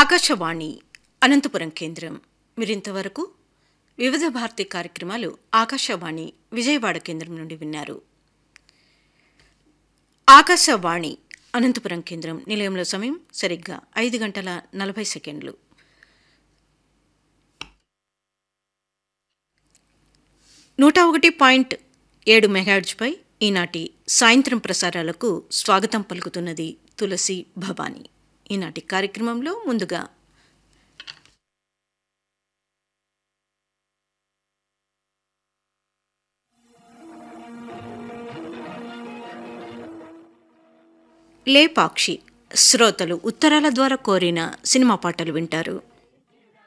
ఆకాశవాణి అనంతపురం కేంద్రం మీరింతవరకు వివిధ భారతి కార్యక్రమాలు ఆకాశవాణి విజయవాడ కేంద్రం నుండి విన్నారు ఆకాశవాణి అనంతపురం కేంద్రం నిలయంలో సమయం సరిగ్గా ఐదు గంటల నలభై సెకండ్లు నూట ఒకటి పాయింట్ ఏడు మెగాడ్జ్పై ఈనాటి సాయంత్రం ప్రసారాలకు స్వాగతం పలుకుతున్నది తులసి భవానీ ఈనాటి కార్యక్రమంలో ముందుగా లేపాక్షి శ్రోతలు ఉత్తరాల ద్వారా కోరిన సినిమా పాటలు వింటారు